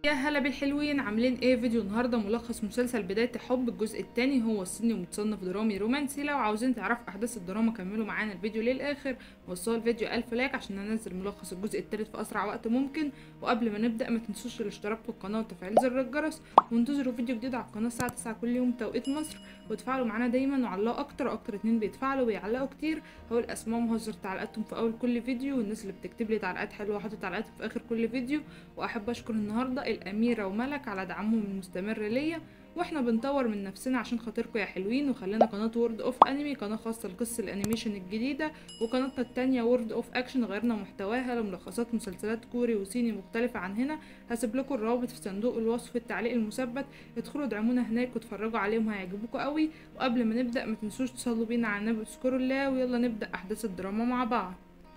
يا هلا بالحلوين عاملين ايه فيديو النهارده ملخص مسلسل بداية حب الجزء الثاني هو الصيني ومتصنف درامي رومانسي لو عاوزين تعرفوا احداث الدراما كملوا معانا الفيديو للاخر وصلوا الفيديو الف لايك عشان ننزل ملخص الجزء الثالث في اسرع وقت ممكن وقبل ما نبدا ما تنسوش الاشتراك في القناه وتفعيل زر الجرس وانتظروا فيديو جديد على القناه الساعه 9 كل يوم توقيت مصر وتفاعلوا معانا دايما وعلقوا اكتر اكتر اتنين بيتفاعلوا ويعلقوا كتير هو الاسماء مهزر تعليقاتهم في اول كل فيديو والناس اللي بتكتب لي تعليقات حلوه وحاطط تعليقاتهم في اخر كل فيديو واحب اشكر النهارده الاميره وملك على دعمهم المستمر ليا واحنا بنطور من نفسنا عشان خاطركم يا حلوين وخلينا قناه وورد اوف انمي قناه خاصه لقصه الانيميشن الجديده وقناتنا التانية وورد اوف اكشن غيرنا محتواها لملخصات مسلسلات كوري وصيني مختلفه عن هنا هسيب لكم الروابط في صندوق الوصف في التعليق المثبت ادخلوا ادعمونا هناك واتفرجوا عليهم هيعجبوكم قوي وقبل ما نبدا ما تنسوش تصلوا بينا على النبي تذكروا الله ويلا نبدا احداث الدراما مع بعض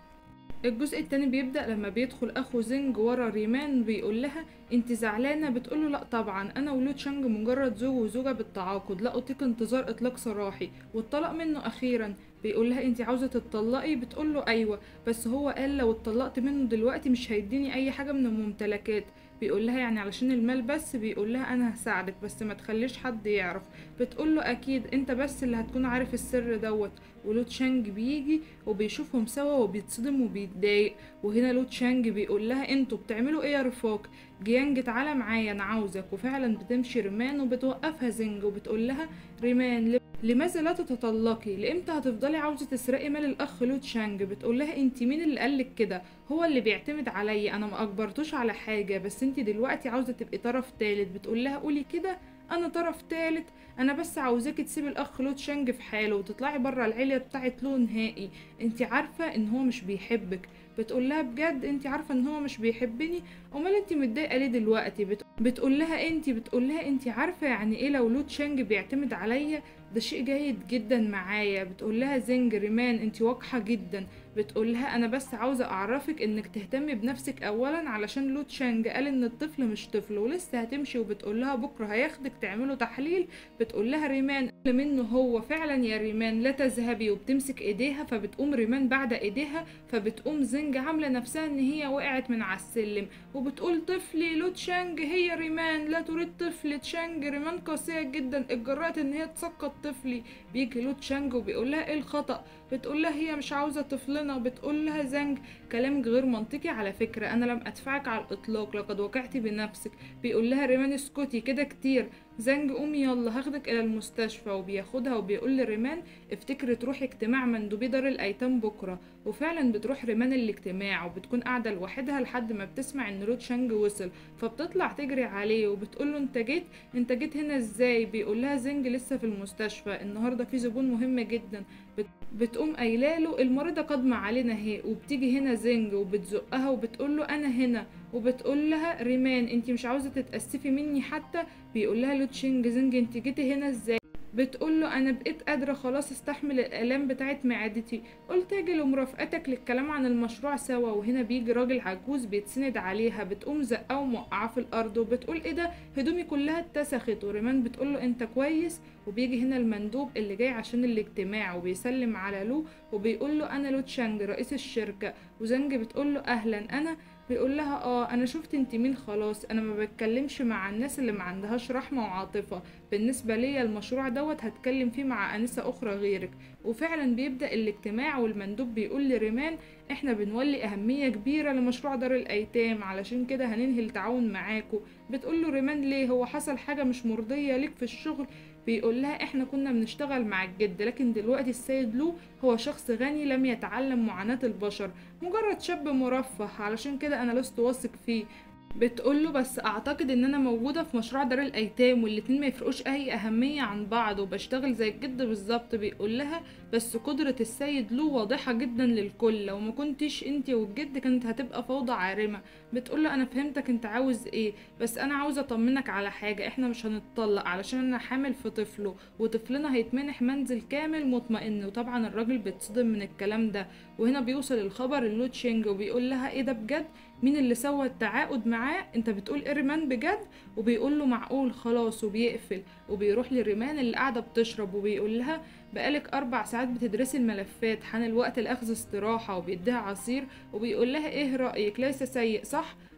الجزء التاني بيبدأ لما بيدخل أخو زينج ورا ريمان بيقول لها انت زعلانة بتقوله لا طبعا أنا ولو تشانج مجرد زوج وزوجة بالتعاقد لا أطيق انتظار إطلاق سراحي واتطلق منه أخيرا بيقول لها انت عاوزة تتطلقي بتقوله أيوة بس هو قال لو اتطلقت منه دلوقتي مش هيديني أي حاجة من الممتلكات بيقول لها يعني علشان المال بس بيقول لها انا هساعدك بس ما تخليش حد يعرف بتقول له اكيد انت بس اللي هتكون عارف السر دوت ولو تشانج بيجي وبيشوفهم سوا وبيتصدم وبيتضايق وهنا لو تشانج بيقول لها انتوا بتعملوا ايه يا رفاق جيانج تعالى معايا انا عاوزك وفعلا بتمشي ريمان وبتوقفها زنج وبتقول لها ريمان لماذا لا تتطلقي لامتى هتفضلي عاوزه تسرقي مال الاخ لو تشانج بتقول لها انت مين اللي قالك كده هو اللي بيعتمد عليا انا ما اجبرتوش على حاجه بس انت دلوقتي عاوزه تبقي طرف تالت بتقول لها قولي كده انا طرف تالت انا بس عاوزاكي تسيبي الاخ لو تشانج في حاله وتطلعي بره العيله بتاعت لو نهائي انت عارفه ان هو مش بيحبك بتقول لها بجد انت عارفه ان هو مش بيحبني امال انت متضايقه ليه دلوقتي بت... بتقول لها انت بتقول لها انت عارفه يعني ايه لو لو تشانج بيعتمد عليا ده شيء جيد جدا معايا بتقول لها زنج ريمان انت واقحه جدا بتقول لها انا بس عاوزه اعرفك انك تهتمي بنفسك اولا علشان لو تشانج قال ان الطفل مش طفل ولسه هتمشي وبتقول لها بكره هياخدك تعملوا تحليل بتقول لها ريمان منه هو فعلا يا ريمان لا تذهبي وبتمسك ايديها فبتقوم ريمان بعد ايديها فبتقوم زنج عامله نفسها ان هي وقعت من على السلم وبتقول طفلي لو تشانج هي ريمان لا تريد طفل تشانج ريمان قاسيه جدا اتجرأت ان هي تسقط طفلي بيجي لو تشانج وبيقول لها ايه الخطأ بتقول لها هي مش عاوزه طفلنا وبتقول لها زنج كلام غير منطقي على فكره انا لم ادفعك على الاطلاق لقد وقعت بنفسك بيقول لها ريمان اسكتي كده كتير زنج قومي يلا هاخدك الى المستشفى وبياخدها وبيقول لريمان افتكري تروحي اجتماع مندوبي دار الايتام بكره وفعلا بتروح ريمان الاجتماع وبتكون قاعده لوحدها لحد ما بتسمع ان رود شانج وصل فبتطلع تجري عليه وبتقول له انت جيت انت جيت هنا ازاي بيقول لها زنج لسه في المستشفى النهارده في زبون مهم جدا بت... بتقوم قايله له المريضه قادمه علينا اهي وبتيجي هنا زنج وبتزقها وبتقول له انا هنا وبتقول لها ريمان انت مش عاوزه تتاسفي مني حتى بيقول لها لوتشينج زنج انت جيتي هنا ازاي بتقول له انا بقيت قادره خلاص استحمل الالام بتاعت معدتي قلت اجي لمرافقتك للكلام عن المشروع سوا وهنا بيجي راجل عجوز بيتسند عليها بتقوم زقاه وموقعاه في الارض وبتقول ايه ده هدومي كلها اتسخت وريمان بتقول له انت كويس وبيجي هنا المندوب اللي جاي عشان الاجتماع وبيسلم على لو وبيقول له انا لو تشانج رئيس الشركه وزنج بتقول له اهلا انا بيقول لها اه انا شفت انت مين خلاص انا ما بتكلمش مع الناس اللي ما عندهاش رحمه وعاطفه بالنسبه ليا المشروع دوت هتكلم فيه مع انسه اخرى غيرك وفعلا بيبدا الاجتماع والمندوب بيقول لريمان احنا بنولي اهميه كبيره لمشروع دار الايتام علشان كده هننهي التعاون معاكو بتقول له ريمان ليه هو حصل حاجه مش مرضيه ليك في الشغل بيقول لها احنا كنا بنشتغل مع الجد لكن دلوقتي السيد لو هو شخص غني لم يتعلم معاناة البشر مجرد شاب مرفه علشان كده انا لست واثق فيه بتقول له بس اعتقد ان انا موجوده في مشروع دار الايتام والاتنين ما يفرقوش اي اهميه عن بعض وبشتغل زي الجد بالظبط بيقول لها بس قدره السيد له واضحه جدا للكل لو ما كنتش انت والجد كانت هتبقى فوضى عارمه بتقول له انا فهمتك انت عاوز ايه بس انا عاوزه اطمنك على حاجه احنا مش هنتطلق علشان انا حامل في طفله وطفلنا هيتمنح منزل كامل مطمئن وطبعا الراجل بيتصدم من الكلام ده وهنا بيوصل الخبر اللو تشينج وبيقول لها ايه ده بجد مين اللي سوى التعاقد معاه انت بتقول ايه ريمان بجد وبيقول له معقول خلاص وبيقفل وبيروح لريمان اللي قاعده بتشرب وبيقول لها بقالك اربع ساعات بتدرسي الملفات حان الوقت لاخذ استراحه وبيديها عصير وبيقول لها ايه رايك ليس سيء صح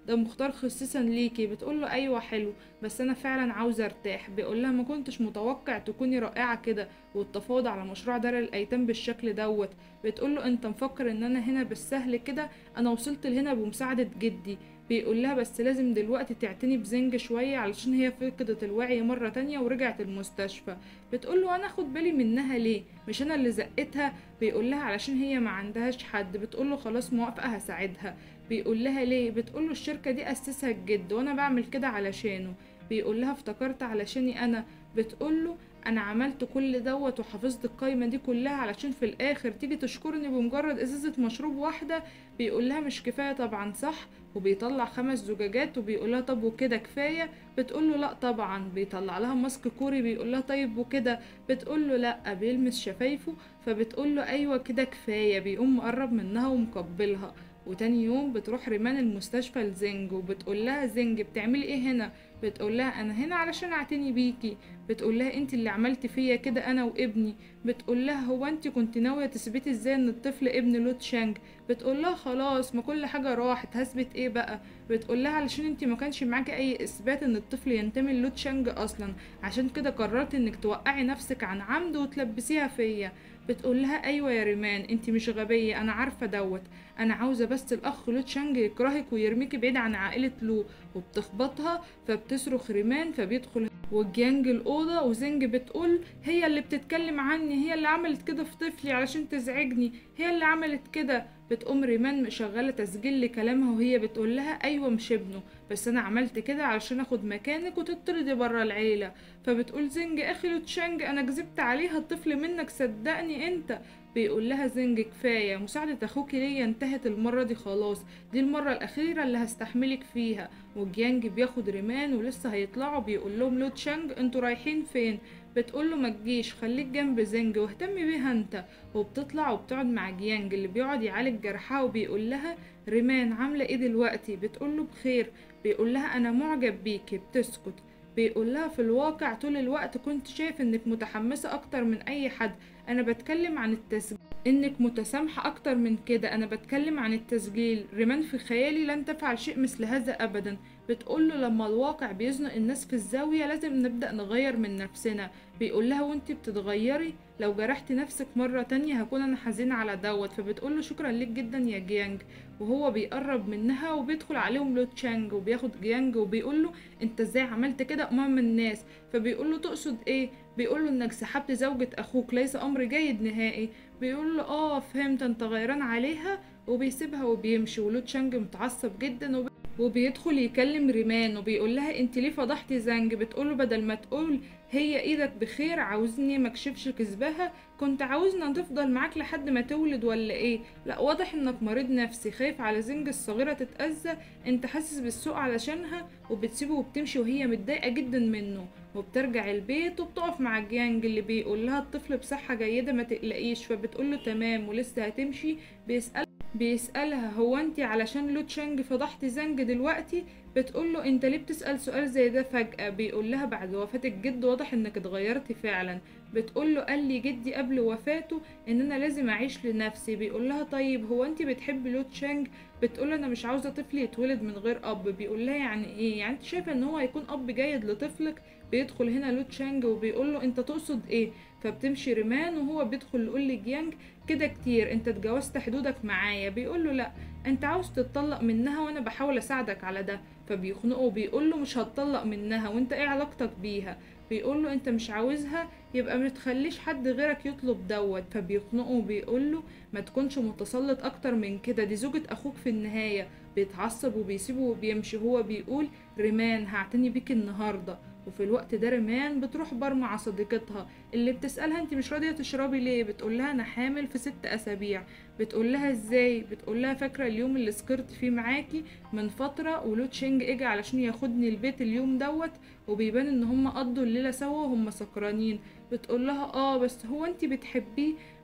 ده مختار خصيصا ليكي بتقول له ايوه حلو بس انا فعلا عاوزه ارتاح بيقول لها ما كنتش متوقع تكوني رائعه كده والتفاوض على مشروع دار الايتام بالشكل دوت بتقول له انت مفكر ان انا هنا بالسهل كده انا وصلت لهنا بمساعده جدي بيقول لها بس لازم دلوقتي تعتني بزنج شوية علشان هي فقدت الوعي مرة تانية ورجعت المستشفى بتقول له انا اخد بالي منها ليه مش انا اللي زقتها بيقول لها علشان هي ما عندهاش حد بتقول له خلاص موافقة هساعدها بيقول لها ليه بتقول له الشركة دي اسسها الجد وانا بعمل كده علشانه بيقول لها افتكرت علشاني انا بتقول له انا عملت كل دوت وحفظت القايمه دي كلها علشان في الاخر تيجي تشكرني بمجرد ازازه مشروب واحده بيقول لها مش كفايه طبعا صح وبيطلع خمس زجاجات وبيقول لها طب وكده كفايه بتقول له لا طبعا بيطلع لها ماسك كوري بيقول لها طيب وكده بتقول له لا بيلمس شفايفه فبتقول له ايوه كده كفايه بيقوم مقرب منها ومقبلها وتاني يوم بتروح ريمان المستشفى لزنج وبتقول لها زنج بتعملي ايه هنا بتقول لها انا هنا علشان اعتني بيكي بتقول لها انت اللي عملتي فيا كده انا وابني بتقول لها هو انت كنت ناويه تثبتي ازاي ان الطفل ابن لوت شانج بتقول لها خلاص ما كل حاجه راحت هثبت ايه بقى بتقول لها علشان انت ما كانش معاكي اي اثبات ان الطفل ينتمي للوت شانج اصلا عشان كده قررت انك توقعي نفسك عن عمد وتلبسيها فيا بتقول لها ايوه يا ريمان انت مش غبيه انا عارفه دوت انا عاوزه بس الاخ لو تشانج يكرهك ويرميكي بعيد عن عائله لو وبتخبطها فبتصرخ ريمان فبيدخل وجيانج الأوضة وزنج بتقول هي اللي بتتكلم عني هي اللي عملت كده في طفلي علشان تزعجني هي اللي عملت كده بتقوم ريمان مشغلة تسجيل لكلامها وهي بتقول لها أيوة مش ابنه بس أنا عملت كده علشان أخد مكانك وتطردي برا العيلة فبتقول زنج أخي لوتشانج أنا كذبت عليها الطفل منك صدقني أنت بيقول لها زنج كفاية مساعدة أخوك ليا انتهت المرة دي خلاص دي المرة الأخيرة اللي هستحملك فيها وجيانج بياخد ريمان ولسه هيطلعوا بيقول لهم لو تشانج انتوا رايحين فين بتقول له ما تجيش خليك جنب زنج واهتم بيها انت وبتطلع وبتقعد مع جيانج اللي بيقعد يعالج جرحها وبيقول لها ريمان عاملة ايه دلوقتي بتقول له بخير بيقول لها انا معجب بيكي بتسكت بيقول لها في الواقع طول الوقت كنت شايف انك متحمسة اكتر من اي حد انا بتكلم عن التسجيل انك متسامحة اكتر من كده انا بتكلم عن التسجيل ريمان في خيالي لن تفعل شيء مثل هذا ابدا بتقوله لما الواقع بيزنق الناس في الزاوية لازم نبدأ نغير من نفسنا بيقول لها وانت بتتغيري لو جرحت نفسك مرة تانية هكون انا حزين على دوت فبتقوله شكرا ليك جدا يا جيانج وهو بيقرب منها وبيدخل عليهم لو تشانج وبياخد جيانج وبيقول له انت ازاي عملت كده امام الناس فبيقول له تقصد ايه بيقول له انك سحبت زوجة اخوك ليس امر جيد نهائي بيقول له اه فهمت انت غيران عليها وبيسيبها وبيمشي ولو تشانج متعصب جدا وب... وبيدخل يكلم ريمان وبيقول لها انت ليه فضحتي زانج بتقوله بدل ما تقول هي ايدك بخير عاوزني مكشفش كذبها كنت عاوزنا تفضل معاك لحد ما تولد ولا ايه لا واضح انك مريض نفسي خايف على زنج الصغيرة تتأذى انت حاسس بالسوء علشانها وبتسيبه وبتمشي وهي متضايقة جدا منه وبترجع البيت وبتقف مع الجيانج اللي بيقول لها الطفل بصحة جيدة ما تقلقيش فبتقول له تمام ولسه هتمشي بيسأل بيسألها هو انت علشان لو تشانج فضحتي زنج دلوقتي بتقول له انت ليه بتسأل سؤال زي ده فجأة بيقول لها بعد وفاة الجد واضح انك اتغيرتي فعلا بتقول له قال لي جدي قبل وفاته ان انا لازم اعيش لنفسي بيقول لها طيب هو انت بتحبي لو تشانج بتقول له انا مش عاوزه طفل يتولد من غير اب بيقول لها يعني ايه يعني انت شايفه ان هو هيكون اب جيد لطفلك بيدخل هنا لو تشانج وبيقول له انت تقصد ايه فبتمشي ريمان وهو بيدخل يقول لجيانج كده كتير انت اتجاوزت حدودك معايا بيقول له لا انت عاوز تتطلق منها وانا بحاول اساعدك على ده فبيخنقه وبيقول له مش هتطلق منها وانت ايه علاقتك بيها بيقول له انت مش عاوزها يبقى ما تخليش حد غيرك يطلب دوت فبيخنقه وبيقول له ما تكونش متسلط اكتر من كده دي زوجة اخوك في النهاية بيتعصب وبيسيبه وبيمشي هو بيقول ريمان هعتني بيك النهارده وفي الوقت ده ريمان بتروح بار مع صديقتها اللي بتسألها انت مش راضية تشربي ليه بتقول لها انا حامل في ست اسابيع بتقول لها ازاي بتقول لها فاكرة اليوم اللي سكرت فيه معاكي من فترة ولو تشينج اجى علشان ياخدني البيت اليوم دوت وبيبان ان هما قضوا الليلة سوا وهم سكرانين بتقول لها اه بس هو انت بتحبيه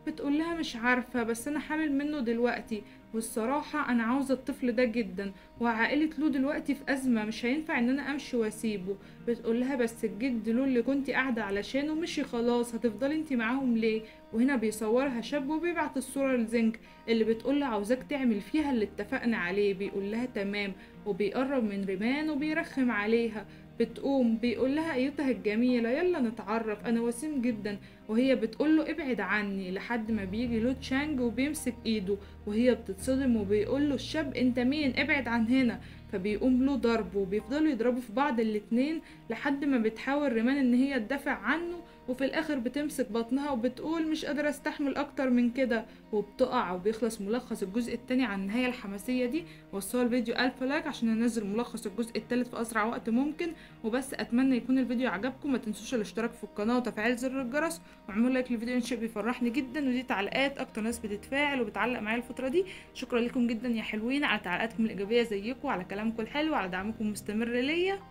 بتقول لها مش عارفة بس أنا حامل منه دلوقتي والصراحة أنا عاوزة الطفل ده جدا وعائلة لو دلوقتي في أزمة مش هينفع إن أنا أمشي وأسيبه بتقول لها بس الجد لو اللي كنتي قاعدة علشانه مشي خلاص هتفضلي انتي معاهم ليه وهنا بيصورها شاب وبيبعت الصورة لزنك اللي بتقول له عاوزاك تعمل فيها اللي اتفقنا عليه بيقول لها تمام وبيقرب من ريمان وبيرخم عليها بتقوم بيقول لها ايتها الجميلة يلا نتعرف انا وسيم جدا وهي بتقول له ابعد عني لحد ما بيجي لو تشانج وبيمسك ايده وهي بتتصدم وبيقول له الشاب انت مين ابعد عن هنا فبيقوم له ضربه وبيفضلوا يضربوا في بعض الاتنين لحد ما بتحاول ريمان ان هي تدافع عنه وفي الاخر بتمسك بطنها وبتقول مش قادرة استحمل اكتر من كده وبتقع وبيخلص ملخص الجزء التاني عن النهاية الحماسية دي وصلوا الفيديو الف لايك عشان انزل ملخص الجزء التالت في اسرع وقت ممكن وبس اتمنى يكون الفيديو عجبكم ما تنسوش الاشتراك في القناة وتفعيل زر الجرس واعملوا لايك للفيديو ان شيء بيفرحني جدا ودي تعليقات اكتر ناس بتتفاعل وبتعلق معايا الفترة دي شكرا لكم جدا يا حلوين على تعليقاتكم الايجابية زيكم على كلامكم الحلو على دعمكم المستمر ليا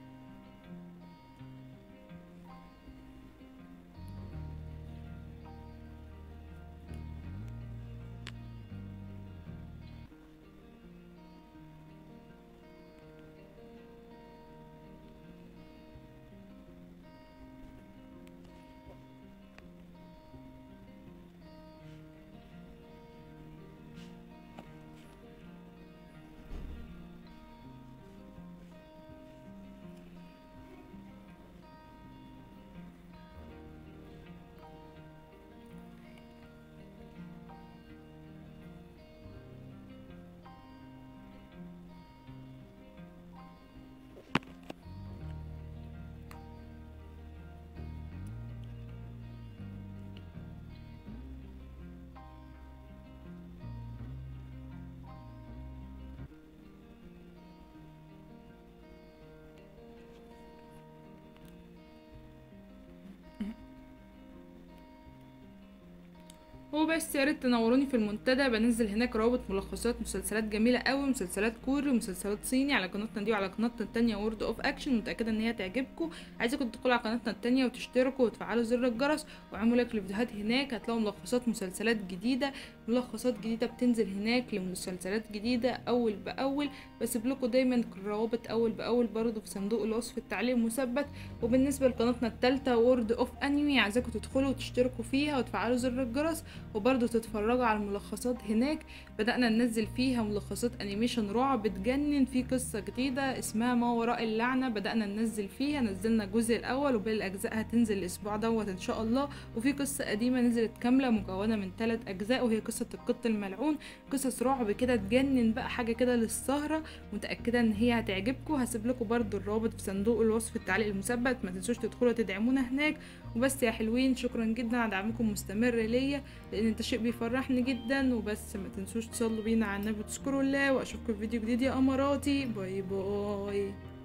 وبس يا ريت تنوروني في المنتدى بنزل هناك روابط ملخصات مسلسلات جميله قوي مسلسلات كوري ومسلسلات صيني على قناتنا دي وعلى قناتنا التانية وورد اوف اكشن متاكده ان هي تعجبكم عايزاكم تدخلوا على قناتنا التانية وتشتركوا وتفعلوا زر الجرس واعملوا لايك للفيديوهات هناك هتلاقوا ملخصات مسلسلات جديده ملخصات جديده بتنزل هناك لمسلسلات جديده اول باول بسيب لكم دايما الروابط اول باول برضو في صندوق الوصف التعليق مثبت وبالنسبه لقناتنا التالتة وورد اوف انمي عايزاكم تدخلوا وتشتركوا فيها وتفعلوا زر الجرس وبرضه تتفرجوا على الملخصات هناك بدأنا ننزل فيها ملخصات انيميشن رعب بتجنن في قصة جديدة اسمها ما وراء اللعنة بدأنا ننزل فيها نزلنا الجزء الأول وباقي الأجزاء هتنزل الأسبوع دوت إن شاء الله وفي قصة قديمة نزلت كاملة مكونة من ثلاث أجزاء وهي قصة القط الملعون قصص رعب كده تجنن بقى حاجة كده للسهرة متأكدة إن هي هتعجبكم هسيب لكم برضه الرابط في صندوق الوصف التعليق المثبت ما تنسوش تدخلوا تدعمونا هناك وبس يا حلوين شكرا جدا على دعمكم مستمر ليا لان انت شيء بيفرحني جدا وبس ما تنسوش تصلوا بينا على النبي وتشكروا الله واشوفكم في فيديو جديد يا اماراتي باي باي